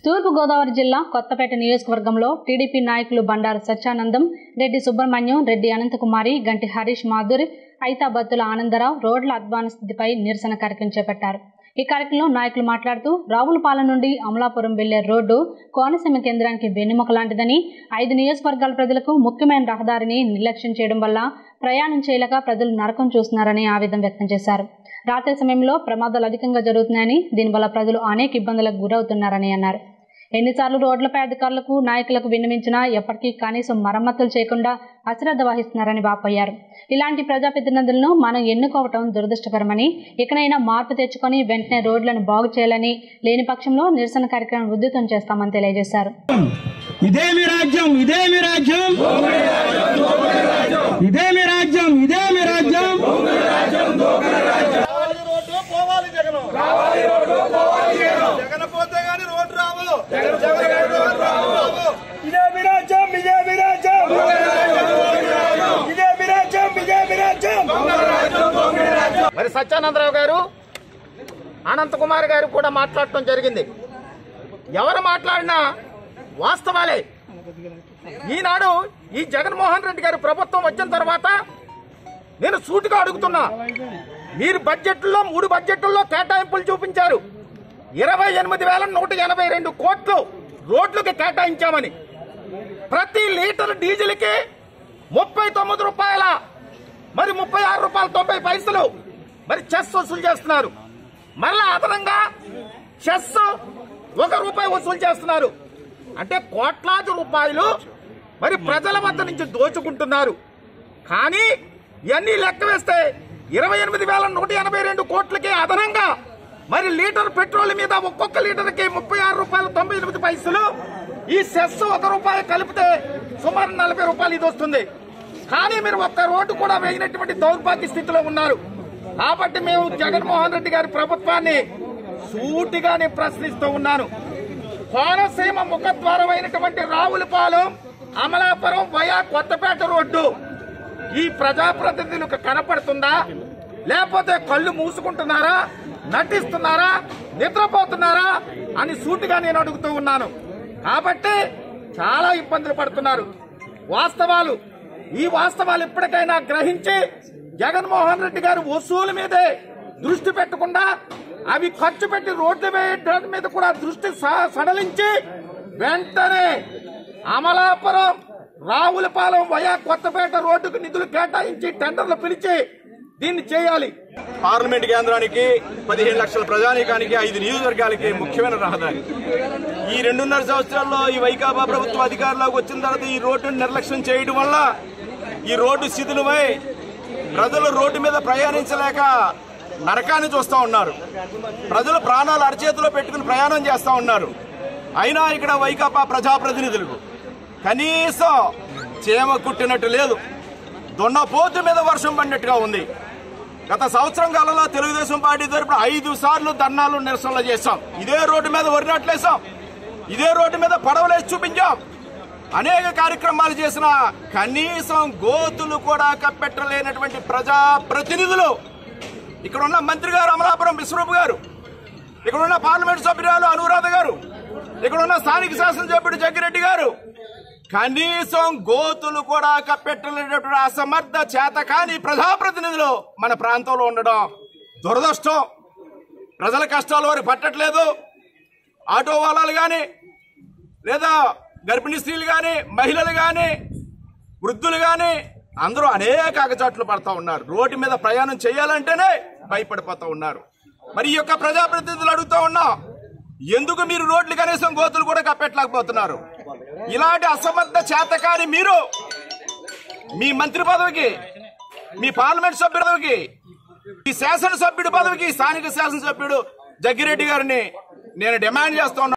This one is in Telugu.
తూర్పుగోదావరి జిల్లా కొత్తపేట నియోజకవర్గంలో టీడీపీ నాయకులు బండారు సత్యానందం రెడ్డి సుబ్రహ్మణ్యం రెడ్డి అనంతకుమారి గంటి హరీష్ మాధురి ఐతాబత్తుల ఆనందరావు రోడ్ల అధ్వాన స్థితిపై నిరసన కార్యక్రమం చేపట్టారు ఈ కార్యక్రమంలో నాయకులు మాట్లాడుతూ రావులపాలెం నుండి అమలాపురం వెళ్లే రోడ్డు కోనసీమ కేంద్రానికి వెన్నెముక లాంటిదని ఐదు నియోజకవర్గాల ప్రజలకు ముఖ్యమైన రహదారిని నిర్లక్ష్యం చేయడం వల్ల ప్రయాణం చేయలేక ప్రజలు నరకం చూస్తున్నారని ఆవేదన వ్యక్తం చేశారు రాత్రి సమయంలో ప్రమాదాలు అధికంగా జరుగుతున్నాయని దీనివల్ల ప్రజలు అనేక ఇబ్బందులకు గురవుతున్నారని అన్నారు ఎన్నిసార్లు రోడ్లపై అధికారులకు నాయకులకు విన్నవించినా ఎప్పటికీ కనీసం మరమ్మతులు చేయకుండా అశ్రద్ధ వహిస్తున్నారని వాపోయారు ఇలాంటి ప్రజాప్రతినిధులను మనం ఎన్నుకోవటం దురదృష్టకరమని ఇకనైనా మార్పు తెచ్చుకొని వెంటనే రోడ్లను బాగు చేయాలని లేని పక్షంలో నిరసన కార్యక్రమం ఉధృతం చేస్తామని తెలియజేశారు ఇదేమి రాజ్యం ఇదేమి రాజ్యం ఇదేమి రాజ్యం ఇదేమి రాజ్యం రావాలి రోడ్డు పోవాలి జగన్ రావాలి రోడ్డు పోవాలి జగన్ జగన్ పోతే గాని రోడ్డు రావు జగన్ జగన్ రోడ్డు రావు ఇదేమి రాజ్యం ఇదేమి రాజ్యం ఇదేమి రాజ్యం ఇదేమి రాజ్యం మరి సత్యానందరావు గారు అనంత్ కుమార్ గారు కూడా మాట్లాడటం జరిగింది ఎవరు మాట్లాడినా వాస్తవాలే ఈనాడు ఈ జగన్మోహన్ రెడ్డి గారి ప్రభుత్వం వచ్చిన తర్వాత నేను సూటిగా అడుగుతున్నా మీరు బడ్జెట్లో మూడు బడ్జెట్లలో కేటాయింపులు చూపించారు ఇరవై ఎనిమిది వేల నూట ఎనభై రెండు కోట్లు రోడ్లకు కేటాయించామని ప్రతి లీటర్ డీజిల్కి ముప్పై తొమ్మిది రూపాయల మరి ముప్పై ఆరు రూపాయల తొంభై పైసలు మరి చెస్ వసూలు చేస్తున్నారు మరలా అదనంగా చెస్ ఒక రూపాయి వసూలు చేస్తున్నారు అంటే కోట్లాది రూపాయలు మరి ప్రజల వద్ద నుంచి దోచుకుంటున్నారు కానీ ఇవన్నీ లెక్క వేస్తే ఇరవై ఎనిమిది వేల నూట ఎనభై రెండు కోట్లకి అదనంగా మరి లీటర్ పెట్రోల్ మీద ఒక్కొక్క లీటర్కి ముప్పై ఆరు రూపాయలు తొంభై ఎనిమిది పైసలు ఈ సెస్ ఒక రూపాయి కలిపితే సుమారు నలభై రూపాయలు ఇది వస్తుంది కానీ మీరు ఒక్క రోడ్డు కూడా వేయనటువంటి దౌర్భాగ్య స్థితిలో ఉన్నారు కాబట్టి మేము జగన్మోహన్ రెడ్డి గారి ప్రభుత్వాన్ని సూటిగానే ప్రశ్నిస్తూ ఉన్నాను కోనసీమ ముఖద్వారమైనటువంటి రావులపాలెం అమలాపురం వయా కొత్తపేట రోడ్డు ఈ ప్రజాప్రతినిధులకు కనపడుతుందా లేకపోతే కళ్ళు మూసుకుంటున్నారా నటిస్తున్నారా నిద్రపోతున్నారా అని సూటిగా నేను అడుగుతూ ఉన్నాను కాబట్టి చాలా ఇబ్బందులు పడుతున్నారు వాస్తవాలు ఈ వాస్తవాలు ఇప్పటికైనా గ్రహించి జగన్మోహన్ రెడ్డి గారు వసూలు మీదే దృష్టి పెట్టకుండా అవి ఖర్చు పెట్టి రోడ్లు వేయడం మీద కూడా దృష్టి స- సడలించి వెంటనే అమలాపురం రావులపాలెం వయా కొత్తపేట రోడ్డుకు నిధులు కేటాయించి టెండర్లు పిలిచి దీన్ని చేయాలి పార్లమెంట్ కేంద్రానికి పదిహేను లక్షల ప్రజానీకానికి ఐదు నియోజకవర్గాలకి ముఖ్యమైన రహదారి ఈ రెండున్నర సంవత్సరాల్లో ఈ వైకాపా ప్రభుత్వం అధికారంలోకి వచ్చిన తర్వాత ఈ రోడ్డును నిర్లక్ష్యం చేయడం వల్ల ఈ రోడ్డు శిథిలమై ప్రజలు రోడ్డు మీద ప్రయాణించలేక నరకాన్ని చూస్తూ ఉన్నారు ప్రజలు ప్రాణాలు అరచేతిలో పెట్టుకుని ప్రయాణం చేస్తూ ఉన్నారు అయినా ఇక్కడ వైకాపా ప్రజాప్రతినిధులకు కనీసం చీమ కుట్టినట్టు లేదు దున్నపోతు మీద వర్షం పడినట్టుగా ఉంది గత సంవత్సరం కాలంలో తెలుగుదేశం పార్టీ తరపున ఐదు సార్లు ధర్నాలు నిరసనలు చేశాం ఇదే రోడ్డు మీద వరినట్లేసాం ఇదే రోడ్డు మీద పడవలేసి చూపించాం అనేక కార్యక్రమాలు చేసిన కనీసం గోతులు కూడా కప్పెట్టలేనటువంటి ప్రజా ప్రతినిధులు ఇక్కడ ఉన్న మంత్రి గారు అమలాపురం విశ్వరూప్ గారు ఇక్కడ ఉన్న పార్లమెంట్ సభ్యురాలు అనురాధ గారు ఇక్కడ ఉన్న స్థానిక శాసనసభ్యుడు జగ్గిరెడ్డి గారు కనీసం గోతులు కూడా కప్పెట్టలేనటువంటి అసమర్థ చేతకాని ప్రజాప్రతినిధులు మన ప్రాంతంలో ఉండడం దురదృష్టం ప్రజల కష్టాలు వారు పట్టట్లేదు ఆటో వాళ్ళలు కానీ లేదా గర్భిణీ స్త్రీలు కానీ మహిళలు కానీ వృద్ధులు కానీ అందరూ అనేక అగచాట్లు పడతా ఉన్నారు రోడ్డు మీద ప్రయాణం చేయాలంటేనే భయపడిపోతా ఉన్నారు మరి ఈ యొక్క ప్రజాప్రతినిధులు అడుగుతా ఉన్నాం ఎందుకు మీరు రోడ్లు కనీసం గోతులు కూడా కప్పెట్టలేకపోతున్నారు ఇలాంటి అసమర్థ చేతకాని మీరు మీ మంత్రి పదవికి మీ పార్లమెంట్ సభ్యుడి పదవికి ఈ శాసనసభ్యుడి పదవికి స్థానిక శాసనసభ్యుడు జగ్గిరెడ్డి గారిని నేను డిమాండ్ చేస్తా ఉన్నాను